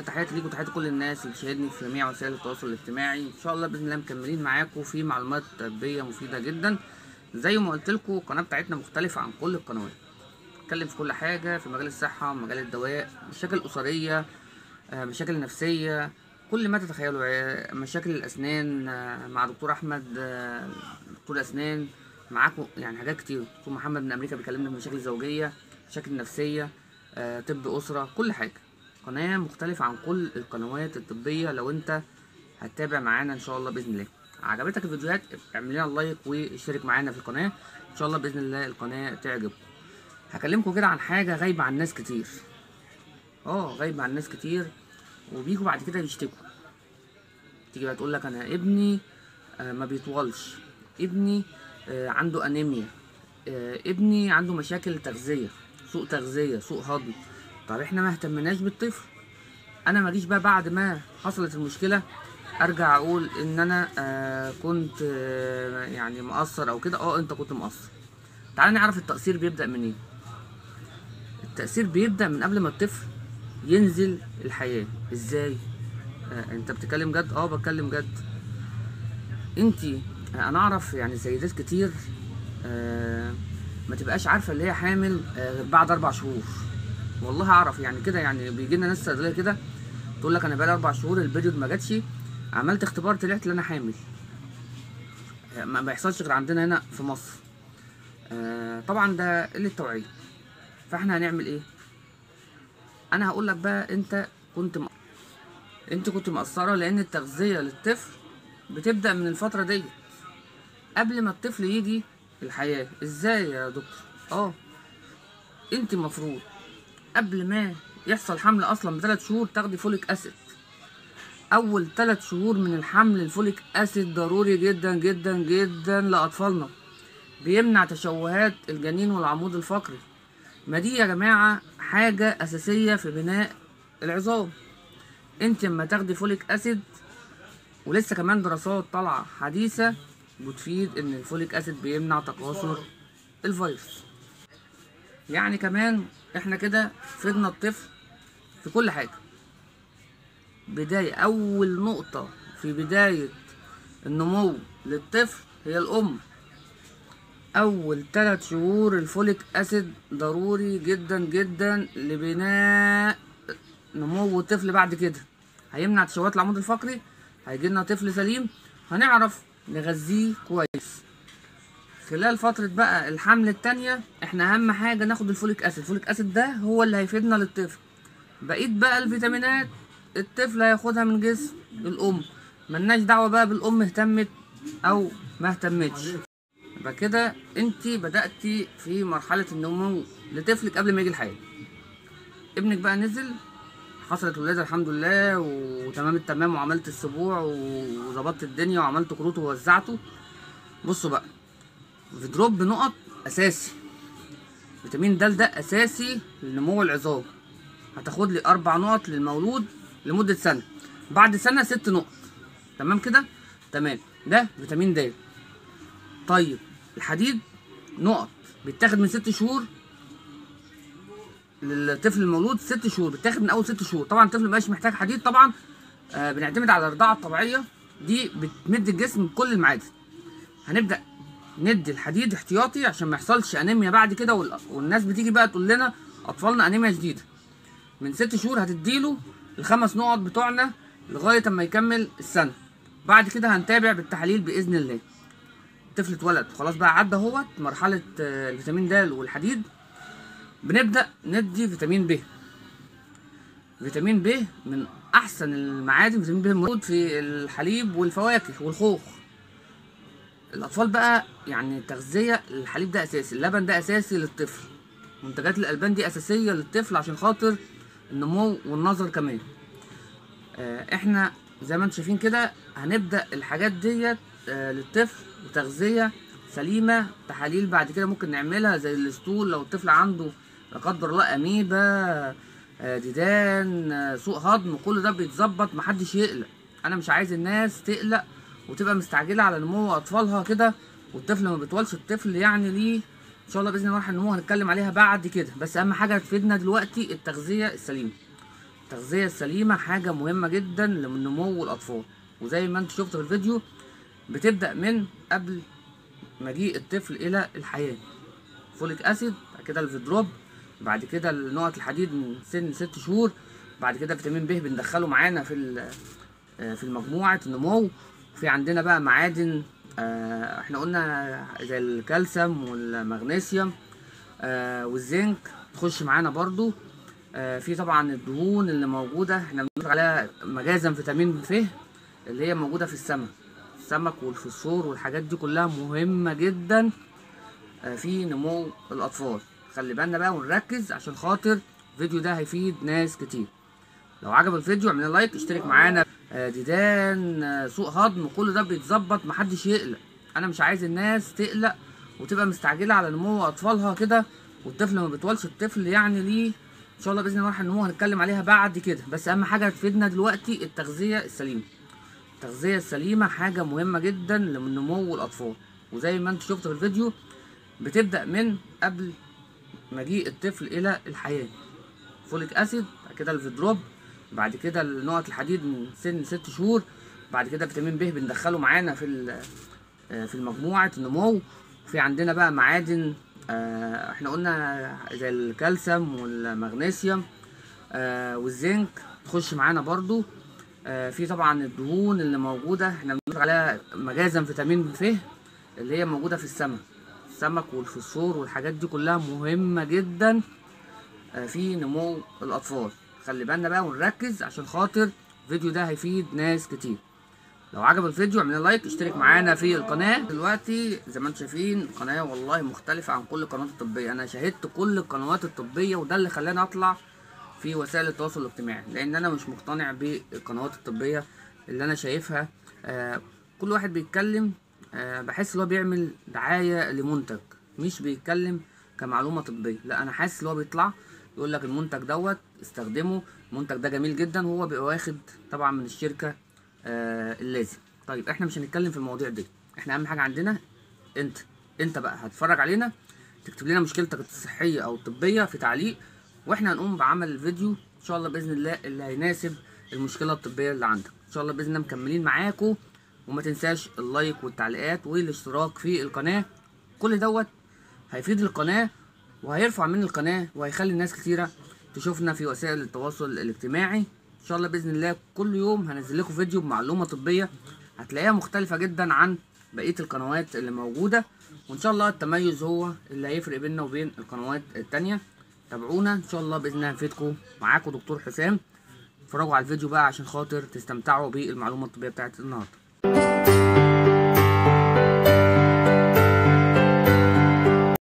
تحياتي ليكم وتحياتي لكل الناس اللي بتشاهدني في جميع وسائل التواصل الاجتماعي ان شاء الله باذن الله مكملين معاكم في معلومات طبيه مفيده جدا زي ما قلت لكم القناه بتاعتنا مختلفه عن كل القنوات نتكلم في كل حاجه في مجال الصحه مجال الدواء مشاكل اسريه آه، مشاكل نفسيه كل ما تتخيلوا آه، مشاكل الاسنان آه، مع دكتور احمد آه، دكتور اسنان معاكم يعني حاجات كتير دكتور محمد من امريكا بيكلمنا في مشاكل زوجيه مشاكل نفسيه آه، طب اسره كل حاجه قناه مختلفه عن كل القنوات الطبيه لو انت هتتابع معانا ان شاء الله باذن الله عجبتك الفيديوهات اعمل لنا لايك واشترك معانا في القناه ان شاء الله باذن الله القناه تعجبكم هكلمكم كده عن حاجه غايبه عن ناس كتير اه غايبه عن ناس كتير وبيجوا بعد كده يشتكوا تيجي بقى تقول لك انا ابني آه، ما بيطولش ابني آه، عنده انيميا آه، ابني عنده مشاكل تغذيه سوء تغذيه سوء هضم طب احنا ما اهتمناش بالطفل انا ما اجيش بقى بعد ما حصلت المشكله ارجع اقول ان انا آه كنت آه يعني مقصر او كده اه انت كنت مقصر تعال نعرف التقصير بيبدا منين التأثير بيبدأ من قبل ما الطفل ينزل الحياة ازاي آه انت بتتكلم جد اه بتكلم جد انت آه انا اعرف يعني سيدات كتير آه ما تبقاش عارفة اللي هي حامل آه غير بعد اربع شهور والله اعرف يعني كده يعني بيجي لنا ناس صيدلية كده تقول لك انا بقالي اربع شهور البيريود ما جاتش عملت اختبار طلعت ان انا حامل آه، ما بيحصلش غير عندنا هنا في مصر آه طبعا ده قلة توعية فاحنا هنعمل ايه انا هقول لك بقى انت كنت م... انت كنت مقصره لان التغذيه للطفل بتبدا من الفتره دي قبل ما الطفل يجي الحياه ازاي يا دكتور اه انت المفروض قبل ما يحصل حمل اصلا بثلاث شهور تاخدي فوليك اسيد اول ثلاث شهور من الحمل الفوليك اسيد ضروري جدا جدا جدا لاطفالنا بيمنع تشوهات الجنين والعمود الفقري ما دي يا جماعة حاجة أساسية في بناء العظام انت لما تاخدي فوليك أسيد ولسه كمان دراسات طالعة حديثة بتفيد ان الفوليك أسيد بيمنع تكاثر الفيروس يعني كمان احنا كده فدنا الطفل في كل حاجة بداية أول نقطة في بداية النمو للطفل هي الأم اول ثلاث شهور الفوليك اسيد ضروري جدا جدا لبناء نمو الطفل بعد كده هيمنع تشوهات العمود الفقري هيجي لنا طفل سليم هنعرف نغذيه كويس خلال فترة بقى الحمل التانية احنا اهم حاجة ناخد الفوليك اسيد الفوليك اسيد ده هو اللي هيفيدنا للطفل بقيت بقى الفيتامينات الطفل هياخدها من جسم الام ملناش دعوة بقى بالام اهتمت او ما اهتمتش يبقى كده انت بدأتي في مرحلة النمو لطفلك قبل ما يجي الحياة ابنك بقى نزل حصلت ولادة الحمد لله وتمام التمام وعملت السبوع وظبطت الدنيا وعملت كروت ووزعته بصوا بقى في دروب نقط اساسي فيتامين د ده اساسي لنمو العظام هتاخد لي اربع نقط للمولود لمدة سنة بعد سنة ست نقط تمام كده تمام ده فيتامين د طيب الحديد نقط بيتاخد من ست شهور للطفل المولود ست شهور بيتاخد من اول ست شهور طبعا الطفل مبقاش محتاج حديد طبعا آه بنعتمد على الرضاعه الطبيعيه دي بتمد الجسم بكل المعادن هنبدا ندي الحديد احتياطي عشان ما يحصلش انيميا بعد كده وال- والناس بتيجي بقى تقول لنا اطفالنا انيميا شديده من ست شهور هتديله الخمس نقط بتوعنا لغايه اما يكمل السنه بعد كده هنتابع بالتحاليل باذن الله الطفل اتولد خلاص بقى عدى اهوت مرحله آه، الفيتامين د والحديد بنبدا ندي فيتامين ب فيتامين ب من احسن المعادن فيتامين ب موجود في الحليب والفواكه والخوخ الاطفال بقى يعني التغذيه الحليب ده اساسي اللبن ده اساسي للطفل منتجات الالبان دي اساسيه للطفل عشان خاطر النمو والنظر كمان آه، احنا زي ما انتم شايفين كده هنبدا الحاجات ديت آه، للطفل وتغذيه سليمه تحاليل بعد كده ممكن نعملها زي الاسطول لو الطفل عنده لا قدر الله اميبا آه، ديدان آه، سوء هضم كل ده بيتظبط محدش يقلق انا مش عايز الناس تقلق وتبقى مستعجله على نمو اطفالها كده والطفل ما بيطولش الطفل يعني ليه ان شاء الله باذن الله مرحله النمو هنتكلم عليها بعد كده بس اهم حاجه تفيدنا دلوقتي التغذيه السليمه التغذية السليمة حاجة مهمة جدا لنمو الأطفال وزي ما انت شفت في الفيديو بتبدأ من قبل مجيء الطفل إلى الحياة فوليك أسيد بعد كده الفيدروب بعد كده نقط الحديد من سن ست شهور بعد كده فيتامين ب بندخله معانا في في المجموعة النمو في عندنا بقى معادن آه، احنا قلنا زي الكالسيوم والمغنيسيوم آه، والزنك تخش معانا برضو آه، في طبعا الدهون اللي موجودة احنا بنقول عليها مجازا فيتامين ف اللي هي موجودة في السمك السمك والفوسفور والحاجات دي كلها مهمة جدا في نمو الأطفال خلي بالنا بقى ونركز عشان خاطر الفيديو ده هيفيد ناس كتير لو عجب الفيديو اعمل لايك اشترك معانا ديدان سوء هضم كل ده بيتظبط محدش يقلق انا مش عايز الناس تقلق وتبقى مستعجله على نمو اطفالها كده والطفل ما بيطولش الطفل يعني ليه ان شاء الله باذن الله النمو هنتكلم عليها بعد كده بس اهم حاجه تفيدنا دلوقتي التغذيه السليمه التغذيه السليمه حاجه مهمه جدا لنمو الاطفال وزي ما انت شفت في الفيديو بتبدا من قبل مجيء الطفل الى الحياه فوليك اسيد بعد كده الفيدروب بعد كده نقط الحديد من سن ست شهور بعد كده فيتامين ب بندخله معانا في في المجموعة النمو في عندنا بقى معادن آه، احنا قلنا زي الكالسيوم والمغنيسيوم آه، والزنك تخش معانا برضو آه، في طبعا الدهون اللي موجودة احنا بنقول عليها مجازا فيتامين ف اللي هي موجودة في السمك السمك والفوسفور والحاجات دي كلها مهمة جدا في نمو الأطفال خلي بالنا بقى ونركز عشان خاطر الفيديو ده هيفيد ناس كتير لو عجب الفيديو اعمل لايك اشترك معانا في القناه دلوقتي زي ما انتم شايفين القناه والله مختلفه عن كل القنوات الطبيه انا شاهدت كل القنوات الطبيه وده اللي خلاني اطلع في وسائل التواصل الاجتماعي لان انا مش مقتنع بالقنوات الطبيه اللي انا شايفها آه كل واحد بيتكلم آه بحس ان هو بيعمل دعايه لمنتج مش بيتكلم كمعلومه طبيه لا انا حاسس ان هو بيطلع يقول لك المنتج دوت استخدمه المنتج ده جميل جدا وهو بيبقى واخد طبعا من الشركه آه اللازم طيب احنا مش هنتكلم في المواضيع دي احنا اهم حاجه عندنا انت انت بقى هتتفرج علينا تكتب لنا مشكلتك الصحيه او الطبيه في تعليق واحنا هنقوم بعمل الفيديو ان شاء الله باذن الله اللي هيناسب المشكله الطبيه اللي عندك ان شاء الله باذن الله مكملين معاكم وما تنساش اللايك والتعليقات والاشتراك في القناه كل دوت هيفيد القناه وهيرفع من القناه وهيخلي الناس كتيره تشوفنا في وسائل التواصل الاجتماعي ان شاء الله باذن الله كل يوم هنزل لكم فيديو بمعلومه طبيه هتلاقيها مختلفه جدا عن بقيه القنوات اللي موجوده وان شاء الله التميز هو اللي هيفرق بيننا وبين القنوات التانية تابعونا ان شاء الله باذن الله هنفيدكم معاكم دكتور حسام اتفرجوا على الفيديو بقى عشان خاطر تستمتعوا بالمعلومه الطبيه بتاعت النهارده